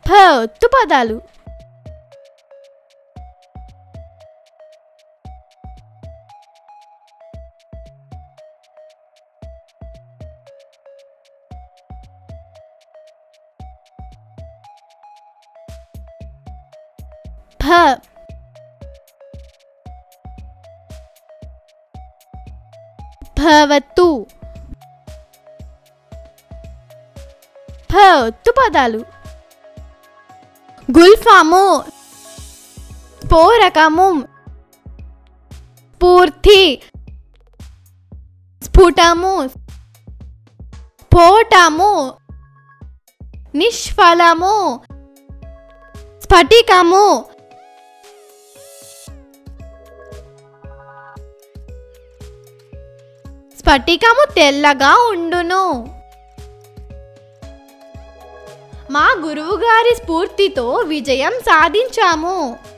ఫ ఒత్తు పదాలు ఫ భవతు ఫ ఒత్తు పదాలు గుల్ఫాము స్ఫోరకము పూర్తి స్ఫుటము స్ఫోటము నిష్ఫలము స్ఫటికము స్ఫటికము తెల్లగా ఉండును మా గురువుగారి స్ఫూర్తితో విజయం సాధించాము